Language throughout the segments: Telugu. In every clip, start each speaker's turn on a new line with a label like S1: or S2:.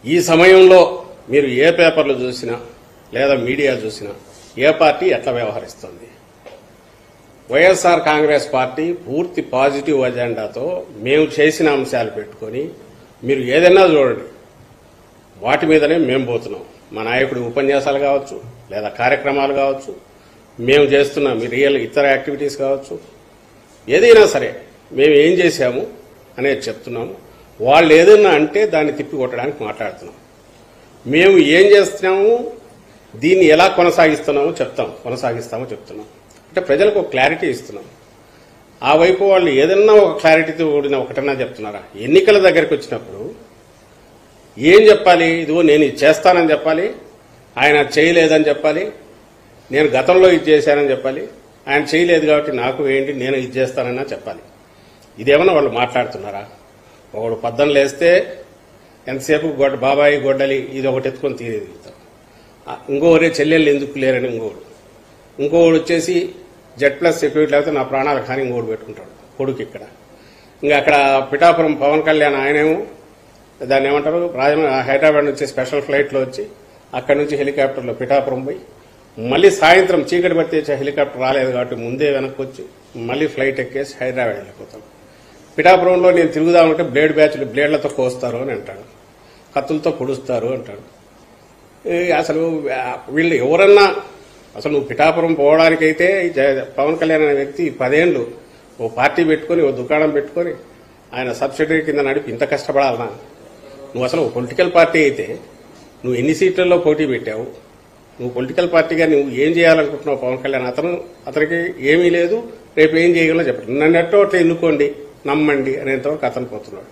S1: ఈ సమయంలో మీరు ఏ పేపర్లు చూసినా లేదా మీడియా చూసినా ఏ పార్టీ ఎట్లా వ్యవహరిస్తుంది వైఎస్ఆర్ కాంగ్రెస్ పార్టీ పూర్తి పాజిటివ్ అజెండాతో మేము చేసిన అంశాలు పెట్టుకొని మీరు ఏదైనా చూడండి వాటి మీదనే మేము పోతున్నాం మా నాయకుడి ఉపన్యాసాలు కావచ్చు లేదా కార్యక్రమాలు కావచ్చు మేము చేస్తున్న మీ రియల్ ఇతర యాక్టివిటీస్ కావచ్చు ఏదైనా సరే మేము ఏం చేశాము అనేది చెప్తున్నాము వాళ్ళు ఏదైనా అంటే దాన్ని తిప్పి కొట్టడానికి మాట్లాడుతున్నాం మేము ఏం చేస్తున్నాము దీన్ని ఎలా కొనసాగిస్తున్నామో చెప్తాం కొనసాగిస్తామో చెప్తున్నాం అంటే ప్రజలకు ఒక క్లారిటీ ఇస్తున్నాం ఆ వైపు వాళ్ళు ఏదన్నా ఒక క్లారిటీతో కూడిన ఒకటన్నా చెప్తున్నారా ఎన్నికల దగ్గరికి వచ్చినప్పుడు ఏం చెప్పాలి ఇదిగో నేను ఇది చేస్తానని చెప్పాలి ఆయన అది చేయలేదని చెప్పాలి నేను గతంలో ఇది చేశానని చెప్పాలి ఆయన చేయలేదు కాబట్టి నాకు ఏంటి నేను ఇది చేస్తానన్నా చెప్పాలి ఇదేమన్నా వాళ్ళు మాట్లాడుతున్నారా ఒకడు పద్దం లేస్తే ఎంతసేపు గొడ్డ బాబాయి గొడ్డలి ఇది ఒకటి ఎత్తుకొని తీరేదిగుతాం ఇంకోరే చెల్లెళ్ళు ఎందుకు లేరని ఇంకోడు ఇంకోడు వచ్చేసి జెడ్ ప్లస్ సెక్యూరిటీ లేకపోతే నా ప్రాణాలు కానీ ఇంకోడు పెట్టుకుంటాడు కొడుకు ఇక్కడ ఇంకా అక్కడ పిఠాపురం పవన్ కళ్యాణ్ ఆయనేమో దాన్ని ఏమంటారు రాజ హైదరాబాద్ నుంచి స్పెషల్ ఫ్లైట్లో వచ్చి అక్కడి నుంచి హెలికాప్టర్లో పిఠాపురం పోయి మళ్ళీ సాయంత్రం చీకటి పడితే వచ్చే హెలికాప్టర్ రాలేదు కాబట్టి ముందే వెనక్కి వచ్చి మళ్ళీ ఫ్లైట్ ఎక్కేసి హైదరాబాద్ వెళ్ళిపోతాం పిఠాపురంలో నేను తిరుగుదామంటే బ్లేడ్ బ్యాచ్లు బ్లేడ్లతో కోస్తారు అని అంటాడు కత్తులతో పొడుస్తారు అంటాడు ఏ, అసలు ఆ, వీళ్ళు ఎవరన్నా అసలు నువ్వు పిఠాపురం పోవడానికైతే ఈ జ- పవన్ కళ్యాణ్ అనే వ్యక్తి పదేళ్ళు ఓ పార్టీ పెట్టుకొని ఓ దుకాణం పెట్టుకొని ఆయన సబ్సిడీ కింద నడిపి ఇంత కష్టపడాలనా నువ్వు అసలు ఒక పొలిటికల్ పార్టీ అయితే నువ్వు ఎన్ని సీట్లలో పోటీ పెట్టావు నువ్వు పొలిటికల్ పార్టీగా నువ్వు ఏం చేయాలనుకుంటున్నావు పవన్ కళ్యాణ్ అతను అతనికి ఏమీ లేదు రేపు ఏం చేయగలనో చెప్పండి నన్ను ఎట్టో అట్లా ఎన్నుకోండి నమ్మండి అనేంతవరకు అతను పోతున్నాడు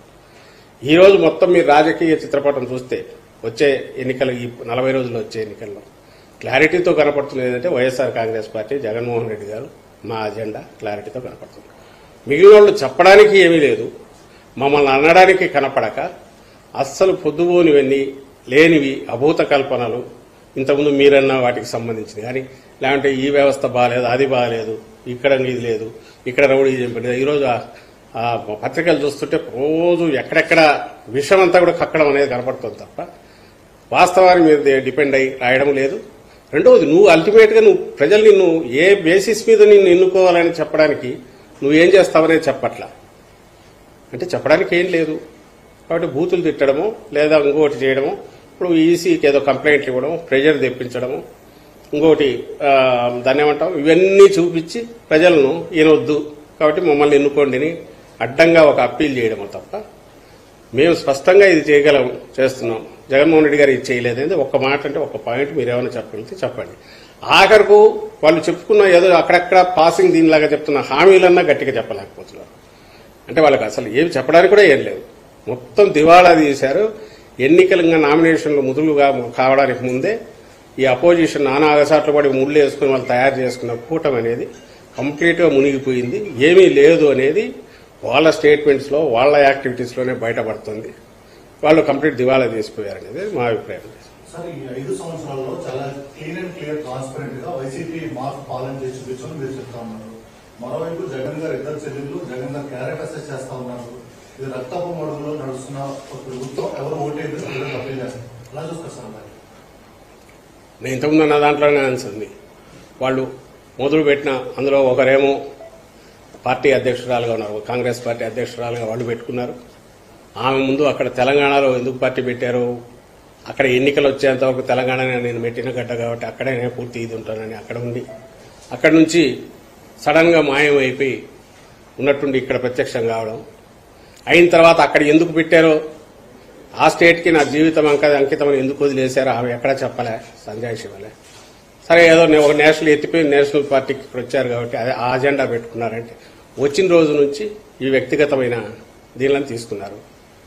S1: ఈ రోజు మొత్తం మీరు రాజకీయ చిత్రపటం చూస్తే వచ్చే ఎన్నికలు ఈ నలభై రోజుల్లో వచ్చే ఎన్నికల్లో క్లారిటీతో కనపడుతున్నది ఏంటంటే YSR Congress party Jaganmohan Reddy గారు మా అజెండా క్లారిటీతో కనపడుతుంది మిగిలిన వాళ్ళు చెప్పడానికి ఏమీ లేదు మమ్మల్ని అనడానికి కనపడక అస్సలు పొద్దుబోనివన్నీ లేనివి అభూత కల్పనలు ఇంతకుముందు మీరన్న వాటికి సంబంధించింది కానీ లేదంటే ఈ వ్యవస్థ బాగాలేదు అది బాగాలేదు ఇక్కడ ఇది లేదు ఇక్కడ రౌడీ చెప్పలేదు ఈరోజు ఆ- ఆ పత్రికలు చూస్తుంటే రోజు ఎక్కడెక్కడ విషయం అంతా కూడా కక్కడం అనేది కనపడుతుంది తప్ప వాస్తవాన్ని మీద డిపెండ్ అయ్యి రాయడం లేదు రెండవది నువ్వు అల్టిమేట్ గా నువ్వు ప్రజలు నిన్ను ఏ బేసిస్ మీద నిన్ను ఎన్నుకోవాలని చెప్పడానికి నువ్వేం చేస్తావనేది చెప్పట్లా అంటే చెప్పడానికి ఏం లేదు కాబట్టి బూతులు తిట్టడము లేదా ఇంకోటి చేయడము ఇప్పుడు ఈసీకి ఏదో కంప్లైంట్లు ఇవ్వడం ప్రెజర్ తెప్పించడము ఇంకోటి ఆ, దాన్ని ఏమంటాం ఇవన్నీ చూపించి ప్రజలను ఈయనొద్దు కాబట్టి మమ్మల్ని ఎన్నుకోండి అని అడ్డంగా ఒక అప్పీల్ చేయడము తప్ప మేము స్పష్టంగా ఇది చేయగలం చేస్తున్నాం జగన్మోహన్ రెడ్డి గారు ఇది చేయలేదు అంటే ఒక్క మాట అంటే ఒక పాయింట్ మీరు ఏమైనా చెప్పగలిగితే చెప్పండి ఆఖరకు వాళ్ళు చెప్పుకున్న ఏదో అక్కడక్కడ పాసింగ్ దీనిలాగా చెప్తున్న హామీలన్నా గట్టిగా చెప్పలేకపోతున్నారు అంటే వాళ్ళకి అసలు ఏమి చెప్పడానికి కూడా ఏం లేదు మొత్తం దివాళా తీశారు ఎన్నికలుగా నామినేషన్లు ముదులుగా కావడానికి ముందే ఈ అపోజిషన్ నానా అగసాట్లు పడి ముళ్ళు వేసుకుని వాళ్ళు తయారు చేసుకున్న కూటమి అనేది కంప్లీట్ గా మునిగిపోయింది ఏమీ లేదు అనేది వాళ్ళ స్టేట్మెంట్స్ లో వాళ్ళ యాక్టివిటీస్ లోనే బయటపడుతుంది వాళ్ళు కంప్లీట్ దివాళా తీసిపోయారు అనేది మా అభిప్రాయం
S2: సార్ ఈ ఐదు సంవత్సరాల్లో చాలా క్లీన్ అండ్ క్లియర్ ట్రాన్స్పరెంట్ గా వైసీపీ మార్క్ పాలన చేసి చూపించని మీరు చెప్తా ఉన్నారు మరోవైపు జగన్ గారు ఇద్దరు చెల్లెళ్ళు జగన్ గారు క్యారెట్ అసెస్ చేస్తా ఉన్నారు ఇది రక్తపు మడుగులో నడుస్తున్న ఒక ప్రభుత్వం ఎవరు ఓటేది ప్రజలకు అప్పీల్ చేస్తారు ఎలా చూస్తారు సార్ మరి
S1: నేను ఇంతకుముందు అన్న దాంట్లోనే అనిసింది వాళ్ళు మొదలు పెట్టిన అందులో ఒకరేమో పార్టీ అధ్యక్షురాలుగా ఉన్నారు కాంగ్రెస్ పార్టీ అధ్యక్షురాలుగా వాళ్ళు పెట్టుకున్నారు ఆమె ముందు అక్కడ తెలంగాణలో ఎందుకు పార్టీ పెట్టారు అక్కడ ఎన్నికలు వచ్చేంత వరకు తెలంగాణ నేను పెట్టిన గడ్డ కాబట్టి అక్కడే నేను పూర్తి ఇది ఉంటానని అక్కడ ఉండి అక్కడ నుంచి సడన్ గా మాయం అయిపోయి ఉన్నట్టుండి ఇక్కడ ప్రత్యక్షం కావడం అయిన తర్వాత అక్కడ ఎందుకు పెట్టారో ఆ స్టేట్ కి నా జీవితం అంక అంకితం అని ఎందుకు వదిలేశారో ఆమె ఎక్కడా చెప్పలే సంజయ్ శివలే సరే ఏదో నే- ఒక నేషనల్ ఎత్తిపోయి నేషనల్ పార్టీకి ఇక్కడ వచ్చారు కాబట్టి అదే ఆ అజెండా పెట్టుకున్నారంటే వచ్చిన రోజు నుంచి ఈ వ్యక్తిగతమైన దీనిలను తీసుకున్నారు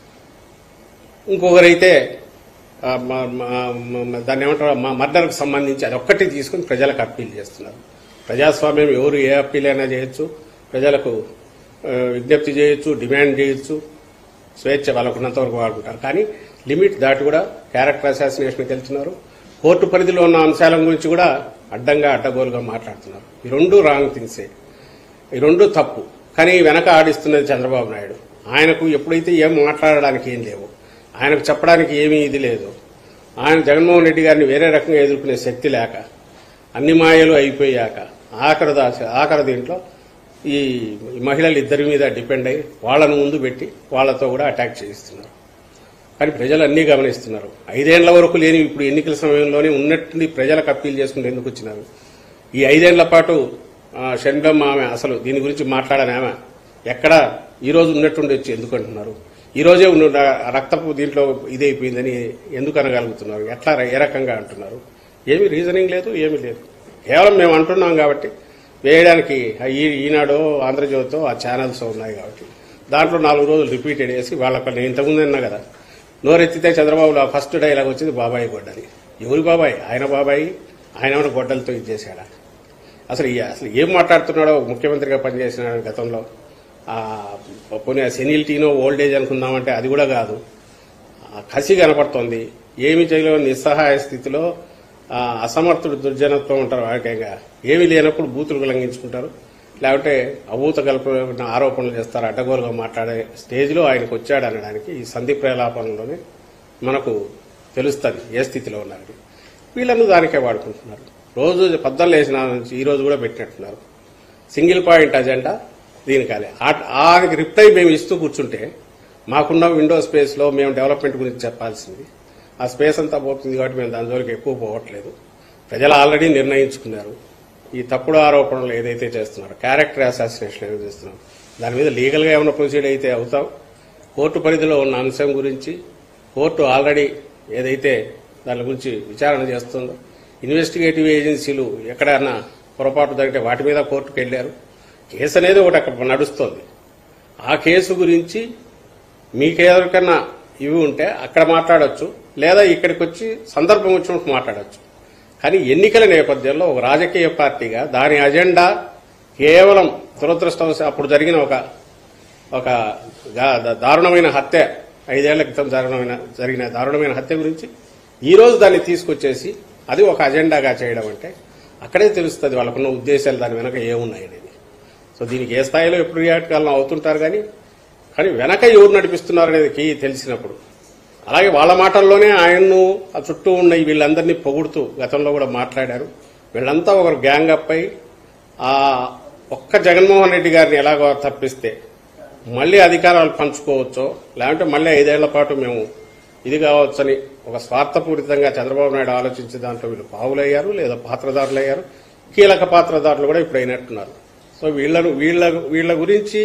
S1: ఇంకొకరైతే ఆ, మ- మ- మ- దాన్ని ఏమంటారు మా మర్డర్కు సంబంధించి అది ఒక్కటి తీసుకుని ప్రజలకు అప్పీల్ చేస్తున్నారు ప్రజాస్వామ్యం ఎవరు ఏ అప్పీల్ అయినా చేయొచ్చు ప్రజలకు ఆ, విజ్ఞప్తి చేయొచ్చు డిమాండ్ చేయొచ్చు స్వేచ్ఛ వాళ్ళకున్నంత వరకు వాడుకుంటారు కానీ లిమిట్ దాటి కూడా క్యారెక్టర్ అసాసినేషన్కి వెళ్తున్నారు కోర్టు పరిధిలో ఉన్న అంశాల గురించి కూడా అడ్డంగా అడ్డగోలుగా మాట్లాడుతున్నారు ఈ రెండు రాంగ్ థింగ్సే ఈ రెండు తప్పు కానీ వెనక ఆడిస్తున్నది చంద్రబాబు నాయుడు ఆయనకు ఎప్పుడైతే ఏం మాట్లాడడానికి ఏం లేవు ఆయనకు చెప్పడానికి ఏమీ ఇది లేదు ఆయన జగన్మోహన్ రెడ్డి గారిని వేరే రకంగా ఎదుర్కొనే శక్తి లేక అన్ని మాయలు అయిపోయాక ఆఖరి దాచ ఆఖరి దీంట్లో ఈ మహిళలు ఇద్దరి మీద డిపెండ్ అయ్యి వాళ్ళను ముందు పెట్టి వాళ్ళతో కూడా అటాక్ చేయిస్తున్నారు కానీ ప్రజలు అన్నీ గమనిస్తున్నారు ఐదేళ్ల వరకు లేని ఇప్పుడు ఎన్నికల సమయంలోనే ఉన్నట్టుండి ప్రజలకు అప్పీల్ చేసుకుంటూ ఎందుకు వచ్చినారు ఈ ఐదేళ్ల పాటు ఆ, షణ్బమ్మ ఆమె అసలు దీని గురించి మాట్లాడని ఆమె ఎక్కడ ఈ రోజు ఉన్నట్టుండి వచ్చి ఎందుకు అంటున్నారు ఈ రోజే ఉన్న రక్తపు దీంట్లో ఇదైపోయిందని ఎందుకు అనగలుగుతున్నారు ఎట్లా ఏ రకంగా అంటున్నారు ఏమీ రీజనింగ్ లేదు ఏమీ లేదు కేవలం మేము అంటున్నాం కాబట్టి వేయడానికి ఈ ఈనాడు ఆంధ్రజ్యోతితో ఆ ఛానల్స్ ఉన్నాయి కాబట్టి దాంట్లో నాలుగు రోజులు రిపీటెడ్ చేసి వాళ్ళకి నేను ఇంతకుముందు అన్నా కదా నోరెత్తితే చంద్రబాబులో ఫస్ట్ డైలాగ్ వచ్చింది బాబాయ్ గొడ్డలి ఎవరి బాబాయ్ ఆయన బాబాయ్ ఆయన ఏమైనా గొడ్డలతో ఇది చేశాడా అసలు ఈ- అసలు ఏం మాట్లాడుతున్నాడో ముఖ్యమంత్రిగా పనిచేసిన గతంలో ఆ, పోనీ సెనిలిటీనో ఓల్డ్ ఏజ్ అనుకుందామంటే అది కూడా కాదు ఆ కసి కనపడుతోంది ఏమి చేయలేని నిస్సహాయ స్థితిలో ఆ, అసమర్థుడు దుర్జనత్వం ఉంటారు వాటిగా ఏమీ లేనప్పుడు బూతులు ఉల్లంఘించుకుంటారు లేకపోతే అభూత కల్పన ఆరోపణలు చేస్తారు అడ్డగోలుగా మాట్లాడే స్టేజ్లో ఆయనకు వచ్చాడు అనడానికి ఈ సంధి ప్రలాపనలోనే మనకు తెలుస్తుంది ఏ స్థితిలో ఉన్నారని వీళ్ళను దానికే వాడుకుంటున్నారు రోజు పద్దలు వేసిన నుంచి ఈ రోజు కూడా పెట్టినట్టున్నారు సింగిల్ పాయింట్ అజెండా దీనికాలే ఆనికి రిప్లై మేము ఇస్తూ కూర్చుంటే మాకున్న విండో స్పేస్ లో మేము డెవలప్మెంట్ గురించి చెప్పాల్సింది ఆ స్పేస్ అంతా పోతుంది కాబట్టి మేము దాని జోలికి ఎక్కువ పోవట్లేదు ప్రజలు ఆల్రెడీ నిర్ణయించుకున్నారు ఈ తప్పుడు ఆరోపణలు ఏదైతే చేస్తున్నారో క్యారెక్టర్ అసాసినేషన్ ఏదైతే చేస్తున్నారు దాని మీద లీగల్ గా ఏమైనా ప్రొసీడ్ అయితే అవుతాం కోర్టు పరిధిలో ఉన్న అంశం గురించి కోర్టు ఆల్రెడీ ఏదైతే దాని గురించి విచారణ చేస్తుందో ఇన్వెస్టిగేటివ్ ఏజెన్సీలు ఎక్కడైనా పొరపాటు జరిగితే వాటి మీద కోర్టుకు వెళ్లారు కేసు అనేది ఒకటి అక్కడ నడుస్తోంది ఆ కేసు గురించి మీకెవరికన్నా ఇవి ఉంటే అక్కడ మాట్లాడొచ్చు లేదా ఇక్కడికి వచ్చి సందర్భం వచ్చినప్పుడు మాట్లాడొచ్చు కానీ ఎన్నికల నేపథ్యంలో ఒక రాజకీయ పార్టీగా దాని అజెండా కేవలం దురదృష్టవశ అప్పుడు జరిగిన ఒక ఒక గా- దారుణమైన హత్య ఐదేళ్ల క్రితం దారుణమైన జరిగిన దారుణమైన హత్య గురించి ఈ రోజు దాన్ని తీసుకొచ్చేసి అది ఒక అజెండాగా చేయడం అంటే అక్కడే తెలుస్తుంది వాళ్ళకున్న ఉద్దేశాలు దాని వెనక ఏమున్నాయనేది సో దీనికి ఏ స్థాయిలో ఎప్పుడు రియాక్ట్ కావాలని అవుతుంటారు కానీ కానీ వెనక ఎవరు నడిపిస్తున్నారు అనేది కీ తెలిసినప్పుడు అలాగే వాళ్ళ మాటల్లోనే ఆయన్ను ఆ చుట్టూ ఉన్న ఈ వీళ్ళందరినీ పొగుడుతూ గతంలో కూడా మాట్లాడారు వీళ్ళంతా ఒకరు గ్యాంగ్ అప్ అయి ఆ ఒక్క జగన్మోహన్ రెడ్డి గారిని ఎలాగో తప్పిస్తే మళ్ళీ అధికారాలు పంచుకోవచ్చో లేదంటే మళ్ళీ ఐదేళ్ల పాటు మేము ఇది కావచ్చని ఒక స్వార్థపూరితంగా చంద్రబాబు నాయుడు ఆలోచించే దాంట్లో వీళ్ళు పావులయ్యారు లేదా పాత్రదారులయ్యారు కీలక పాత్రదారులు కూడా ఇప్పుడు అయినట్టున్నారు సో వీళ్ళను వీళ్ళ వీళ్ళ గురించి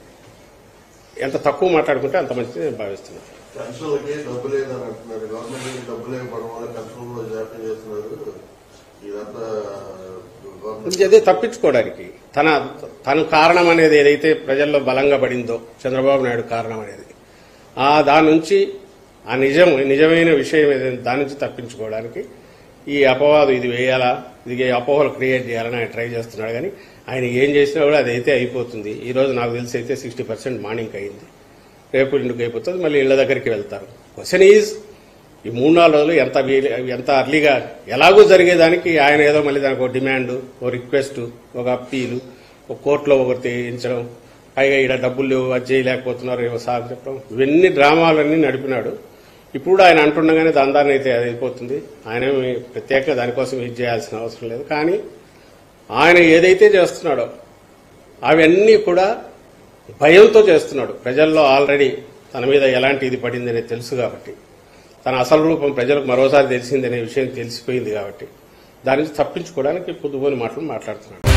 S1: ఎంత తక్కువ మాట్లాడుకుంటే అంత మంచిది నేను భావిస్తున్నాను
S3: పెన్షన్లకి డబ్బు లేదని అంటున్నారు గవర్నమెంట్ నుంచి డబ్బు లేకపోవడం వల్ల పెన్షన్లు జాప్యం చేస్తున్నారు ఇదంతా గవర్నమెంట్
S1: అదే తప్పించుకోవడానికి తన తను కారణం అనేది ఏదైతే ప్రజల్లో బలంగా పడిందో చంద్రబాబు నాయుడు కారణం అనేది ఆ దాని నుంచి ఆ నిజం నిజమైన విషయం ఏదైతే దాని నుంచి తప్పించుకోవడానికి ఈ అపవాదు ఇది వేయాలా ఇది అపోహలు క్రియేట్ చేయాలని ఆయన ట్రై చేస్తున్నాడు కానీ ఆయన ఏం చేసినా కూడా అదైతే అయిపోతుంది ఈ రోజు నాకు తెలిసి అయితే సిక్స్టీ పర్సెంట్ మార్నింగ్ అయింది రేపు ఇంటికి అయిపోతుంది మళ్ళీ ఇళ్ల దగ్గరికి వెళ్తారు క్వశ్చన్ ఈజ్ ఈ మూడు నాలుగు రోజులు ఎంత వీలు- ఎంత అర్లీగా ఎలాగో జరిగేదానికి ఆయన ఏదో మళ్ళీ దానికి ఒక డిమాండ్ ఒక రిక్వెస్ట్ ఒక అప్పీలు ఒక కోర్టులో ఒకటి చేయించడం పైగా ఈడ డబ్బులు లేవు అది చేయలేకపోతున్నారు ఏవో సాగు చెప్పడం ఇవన్నీ డ్రామాలన్నీ నడిపినాడు ఇప్పుడు ఆయన అంటుండగానే దాని అయితే అది అయిపోతుంది ఆయన ఏమి ప్రత్యేకంగా దానికోసం ఇది చేయాల్సిన అవసరం లేదు కానీ ఆయన ఏదైతే చేస్తున్నాడో అవన్నీ కూడా భయంతో చేస్తున్నాడు ప్రజల్లో ఆల్రెడీ తన మీద ఎలాంటి ఇది పడింది అనేది తెలుసు కాబట్టి తన అసలు రూపం ప్రజలకు మరోసారి తెలిసిందనే విషయం తెలిసిపోయింది కాబట్టి దాని నుంచి తప్పించుకోవడానికి పొద్దుపోని మాటలు మాట్లాడుతున్నాడు